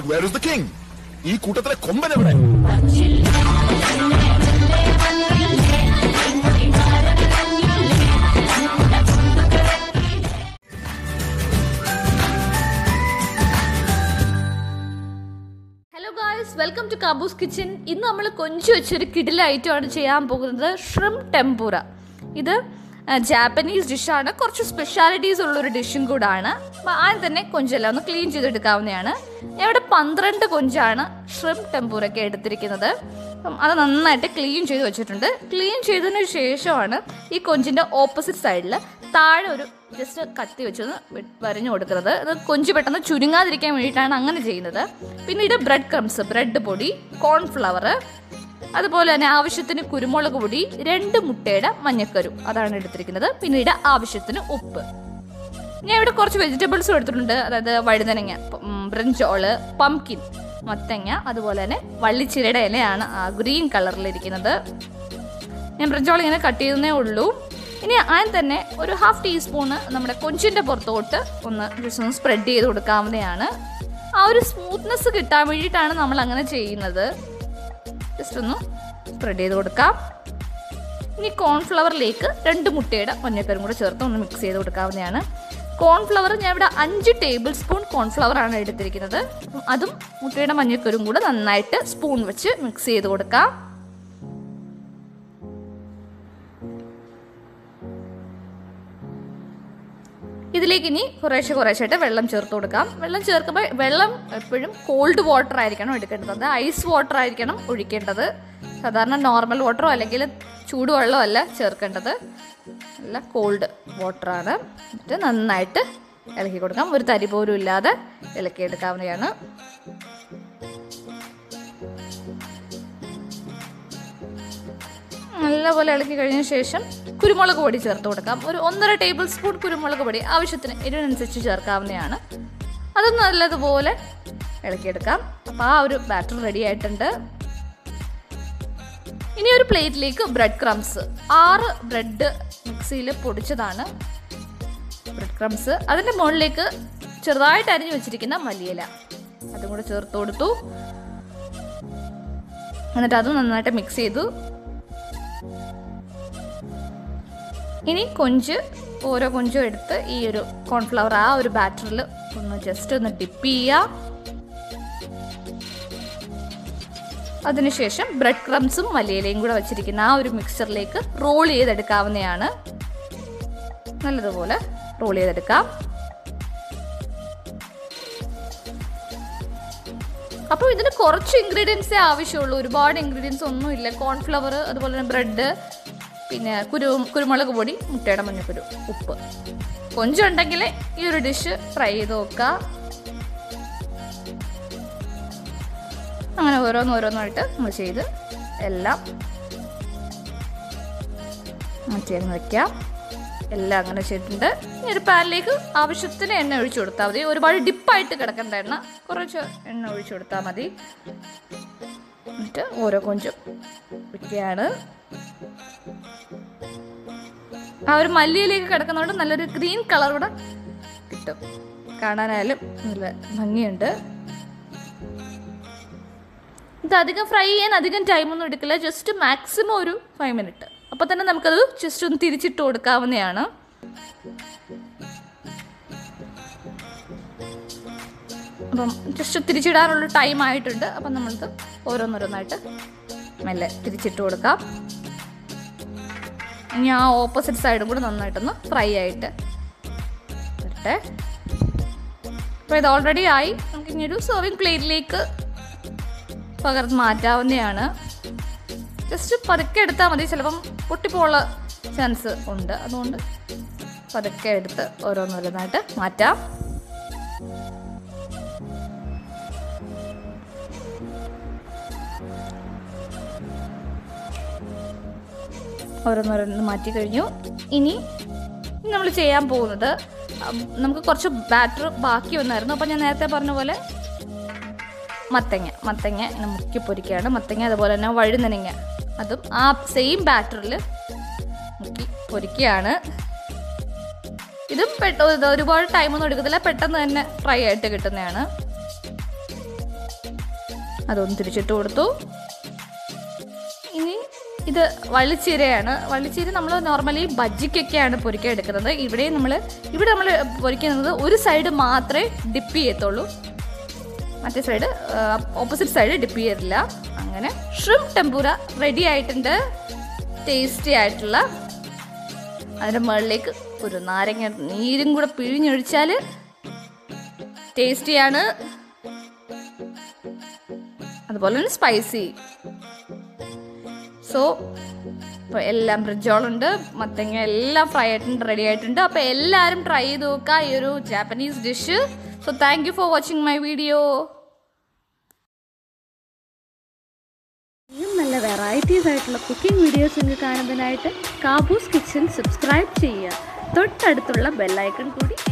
where is the king ഈ കൂട്ടത്തിലെ കൊമ്പൻ എവിടെ hello guys welcome to Kaboos kitchen ഇന്ന് നമ്മൾ കൊഞ്ച് വെച്ചൊരു കിടില ഐറ്റമാണ് ചെയ്യാൻ പോകുന്നത് ഷ്രിം ടെമ്പൂറ ഇത് ആ, ജാപ്പനീസ് ഡിഷാണ് കുറച്ച് സ്പെഷ്യാലിറ്റീസ് ഉള്ളൊരു ഡിഷും കൂടാണ് അപ്പോൾ ആദ്യം തന്നെ കൊഞ്ചെല്ലാം ഒന്ന് ക്ലീൻ ചെയ്തെടുക്കാവുന്നതാണ് ഞാൻ ഇവിടെ പന്ത്രണ്ട് കൊഞ്ചാണ് ഷ്രിം ടെമ്പൂറൊക്കെ എടുത്തിരിക്കുന്നത് അപ്പം അത് നന്നായിട്ട് ക്ലീൻ ചെയ്ത് വെച്ചിട്ടുണ്ട് ക്ലീൻ ചെയ്തതിന് ശേഷമാണ് ഈ കൊഞ്ചിൻ്റെ ഓപ്പോസിറ്റ് സൈഡിൽ താഴെ ഒരു ജസ്റ്റ് കത്തി വെച്ചൊന്ന് വെ- വരഞ്ഞു കൊടുക്കുന്നത് അത് കൊഞ്ച് പെട്ടെന്ന് ചുരുങ്ങാതിരിക്കാൻ വേണ്ടിയിട്ടാണ് അങ്ങനെ ചെയ്യുന്നത് പിന്നീട് ബ്രെഡ് ക്രംസ് ബ്രെഡ് പൊടി കോൺഫ്ലവർ അതുപോലെ തന്നെ ആവശ്യത്തിന് കുരുമുളക് പൊടി രണ്ട് മുട്ടയുടെ മഞ്ഞക്കരു അതാണ് എടുത്തിരിക്കുന്നത് പിന്നീട് ആവശ്യത്തിന് ഉപ്പ് ഞാൻ ഇവിടെ കുറച്ച് വെജിറ്റബിൾസും എടുത്തിട്ടുണ്ട് അതായത് വഴുതനങ്ങ ഉം, ബ്രിഞ്ചോള് പംകിൻ മത്തങ്ങ അതുപോലെ തന്നെ വള്ളിച്ചിരയുടെ ഇലയാണ് ആ ഗ്രീൻ കളറിലിരിക്കുന്നത് ഞാൻ ബ്രിഞ്ചോൾ ഇങ്ങനെ കട്ട് ചെയ്യുന്നേ ഉള്ളൂ ഇനി ആദ്യം തന്നെ ഒരു ഹാഫ് ടീസ്പൂണ് നമ്മുടെ കൊഞ്ചിൻ്റെ പുറത്തോട്ട് ഒന്ന് ജസ്റ്റ് ഒന്ന് സ്പ്രെഡ് ചെയ്ത് കൊടുക്കാവുന്നതാണ് ആ ഒരു സ്മൂത്ത്നെസ് കിട്ടാൻ വേണ്ടിയിട്ടാണ് നമ്മൾ അങ്ങനെ ചെയ്യുന്നത് ജസ്റ്റ് ഒന്ന് സ്പ്രെഡ് ചെയ്ത് കൊടുക്കാം ഇനി കോൺഫ്ലവറിലേക്ക് രണ്ട് മുട്ടയുടെ മഞ്ഞക്കരും കൂടെ ചേർത്ത് ഒന്ന് മിക്സ് ചെയ്ത് കൊടുക്കാവുന്നതാണ് കോൺഫ്ലവർ ഞാൻ ഇവിടെ അഞ്ച് ടേബിൾ സ്പൂൺ കോൺഫ്ലവർ ആണ് എടുത്തിരിക്കുന്നത് അപ്പം അതും മുട്ടയുടെ മഞ്ഞക്കരും കൂടെ നന്നായിട്ട് സ്പൂൺ വെച്ച് മിക്സ് ചെയ്ത് കൊടുക്കാം ഇതിലേക്ക് ഇനി കുറേശ്ശെ കുറേശ്ശായിട്ട് വെള്ളം ചേർത്ത് കൊടുക്കാം വെള്ളം ചേർക്കുമ്പോൾ വെള്ളം എപ്പോഴും കോൾഡ് വാട്ടർ ആയിരിക്കണം എടുക്കേണ്ടത് ഐസ് വാട്ടർ ആയിരിക്കണം ഒഴിക്കേണ്ടത് സാധാരണ നോർമൽ വാട്ടറോ അല്ലെങ്കിൽ ചൂടുവെള്ളമോ അല്ല ചേർക്കേണ്ടത് നല്ല കോൾഡ് വാട്ടറാണ് എന്നിട്ട് നന്നായിട്ട് ഇളക്കി കൊടുക്കാം ഒരു തരി പോലും ഇല്ലാതെ ഇളക്കിയെടുക്കാവുന്നതാണ് നല്ലപോലെ ഇളക്കി കഴിഞ്ഞ ശേഷം കുരുമുളക് പൊടി ചേർത്ത് കൊടുക്കാം ഒരു ഒന്നര ടേബിൾ സ്പൂൺ കുരുമുളക് പൊടി ആവശ്യത്തിന് എരിവിനനുസരിച്ച് ചേർക്കാവുന്നതാണ് അത് നല്ലതുപോലെ ഇളക്കിയെടുക്കാം അപ്പോൾ ആ ഒരു ബാറ്റർ റെഡി ആയിട്ടുണ്ട് ഇനി ഒരു പ്ലേറ്റിലേക്ക് ബ്രെഡ് ക്രംസ് ആറ് ബ്രെഡ് മിക്സിയിൽ പൊടിച്ചതാണ് ബ്രെഡ് ക്രംസ് അതിൻ്റെ മുകളിലേക്ക് ചെറുതായിട്ട് അരിഞ്ഞു വെച്ചിരിക്കുന്ന മല്ലിയില അതും കൂടെ ചേർത്ത് കൊടുത്തു എന്നിട്ട് അത് നന്നായിട്ട് മിക്സ് ചെയ്തു ഇനി കൊഞ്ച് ഓരോ കൊഞ്ചും എടുത്ത് ഈ ഒരു കോൺഫ്ലവർ ആ ഒരു ബാറ്ററിൽ ഒന്ന് ജസ്റ്റ് ഒന്ന് ഡിപ്പ് ചെയ്യുക അതിനുശേഷം ബ്രെഡ് ക്രംസും മല്ലിയിലയും കൂടെ വെച്ചിരിക്കുന്ന ആ ഒരു മിക്സറിലേക്ക് റോൾ ചെയ്തെടുക്കാവുന്നതാണ് നല്ലതുപോലെ റോൾ ചെയ്തെടുക്കാം അപ്പോൾ ഇതിന് കുറച്ച് ഇൻഗ്രീഡിയൻസേ ആവശ്യമുള്ളൂ ഒരുപാട് ഇൻഗ്രീഡിയൻസ് ഒന്നുമില്ല കോൺഫ്ലവർ അതുപോലെ തന്നെ ബ്രെഡ് പിന്നെ കുരു കുരുമുളക് പൊടി മുട്ടയുടെ മഞ്ഞപ്പൊടി ഉപ്പ് കൊഞ്ചുണ്ടെങ്കിൽ ഈ ഒരു ഡിഷ് ട്രൈ ചെയ്ത് നോക്കുക അങ്ങനെ ഓരോന്ന് ഓരോന്നായിട്ട് നമ്മൾ ചെയ്ത് എല്ലാം മാറ്റി അങ്ങ് വയ്ക്കാം എല്ലാം അങ്ങനെ ചെയ്തിട്ടുണ്ട് ഇനി ഒരു പാനിലേക്ക് ആവശ്യത്തിന് എണ്ണ ഒഴിച്ചു കൊടുത്താൽ മതി ഒരുപാട് ഡിപ്പായിട്ട് കിടക്കേണ്ട എണ്ണ കുറച്ച് എണ്ണ ഒഴിച്ചു കൊടുത്താൽ മതി എന്നിട്ട് ഓരോ കൊഞ്ചും വയ്ക്കുകയാണ് ആ ഒരു മല്ലിയിലേക്ക് കിടക്കുന്നതുകൊണ്ട് നല്ലൊരു ഗ്രീൻ കളർ കൂടെ കിട്ടും കാണാനായാലും നല്ല ഭംഗിയുണ്ട് ഇത് അധികം ഫ്രൈ ചെയ്യാൻ അധികം ടൈമൊന്നും എടുക്കില്ല ജസ്റ്റ് മാക്സിമം ഒരു ഫൈവ് മിനിറ്റ് അപ്പോൾ തന്നെ നമുക്കത് ജസ്റ്റ് ഒന്ന് തിരിച്ചിട്ട് കൊടുക്കാവുന്നതാണ് അപ്പം ജസ്റ്റ് തിരിച്ചിടാനുള്ള ടൈം ആയിട്ടുണ്ട് അപ്പം നമ്മൾക്ക് ഓരോന്നോരോന്നായിട്ട് മെല്ലെ തിരിച്ചിട്ട് കൊടുക്കാം ഇനി ആ ഓപ്പോസിറ്റ് സൈഡും കൂടെ നന്നായിട്ടൊന്ന് ഫ്രൈ ആയിട്ട് വരട്ടെ അപ്പോൾ ഇത് ഓൾറെഡി ആയി നമുക്ക് ഇനി ഒരു സെർവിങ് പ്ലേറ്റിലേക്ക് പകർന്ന് മാറ്റാവുന്നതാണ് ജസ്റ്റ് പതുക്കെ എടുത്താൽ മതി ചിലപ്പം പൊട്ടിപ്പോള്ള ചാൻസ് ഉണ്ട് അതുകൊണ്ട് പതുക്കെ എടുത്ത് ഓരോന്നോരോന്നായിട്ട് മാറ്റാം ഓരോന്നോരോന്ന് മാറ്റി കഴിഞ്ഞു ഇനി നമ്മൾ ചെയ്യാൻ പോകുന്നത് ഉം, നമുക്ക് കുറച്ച് ബാറ്റർ ബാക്കി വന്നായിരുന്നു അപ്പോൾ ഞാൻ നേരത്തെ പറഞ്ഞ പോലെ മത്തങ്ങ മത്തങ്ങ ഇങ്ങനെ മുക്കി പൊരിക്കുകയാണ് മത്തങ്ങ അതുപോലെ തന്നെ വഴുതനങ്ങ അതും ആ സെയിം ബാറ്ററിൽ മുക്കി പൊരിക്കുകയാണ് ഇതും പെട്ട ഇത് ഒരുപാട് ടൈമൊന്നും എടുക്കത്തില്ല പെട്ടെന്ന് തന്നെ ഫ്രൈ ആയിട്ട് കിട്ടുന്നതാണ് അതൊന്ന് തിരിച്ചിട്ട് കൊടുത്തു ഇനി ഇത് വള്ളിച്ചീരയാണ് വള്ളിച്ചീര നമ്മൾ നോർമലി ബജ്ജിക്കൊക്കെയാണ് പൊരിക്കാൻ എടുക്കുന്നത് ഇവിടെ നമ്മൾ ഇവിടെ നമ്മൾ പൊരിക്കുന്നത് ഒരു സൈഡ് മാത്രമേ ഡിപ്പ് ചെയ്യത്തുള്ളൂ മറ്റേ സൈഡ് ഓപ്പോസിറ്റ് സൈഡ് ഡിപ്പ് ചെയ്തില്ല അങ്ങനെ ഷ്രിം ടെമ്പൂര റെഡി ആയിട്ടുണ്ട് ടേസ്റ്റി ആയിട്ടുള്ള അതിൻ്റെ മുകളിലേക്ക് ഒരു നാരങ്ങ നീരും കൂടെ പിഴിഞ്ഞൊഴിച്ചാൽ ടേസ്റ്റിയാണ് അതുപോലെ തന്നെ സ്പൈസി സോ ഇപ്പോൾ എല്ലാം ബ്രിജോളുണ്ട് മത്തങ്ങ എല്ലാം ഫ്രൈ ആയിട്ടുണ്ട് റെഡി ആയിട്ടുണ്ട് അപ്പോൾ എല്ലാവരും ട്രൈ ചെയ്ത് നോക്കുക ഈ ഒരു Japanese dish so thank you for watching my video ഇനിയും നല്ല വെറൈറ്റീസ് ആയിട്ടുള്ള കുക്കിംഗ് വീഡിയോസ് നിങ്ങൾക്ക് കാണുന്നതിനായിട്ട് കാബൂസ് കിച്ചൺ സബ്സ്ക്രൈബ് ചെയ്യുക തൊട്ടടുത്തുള്ള ബെല്ലൈക്കൺ കൂടി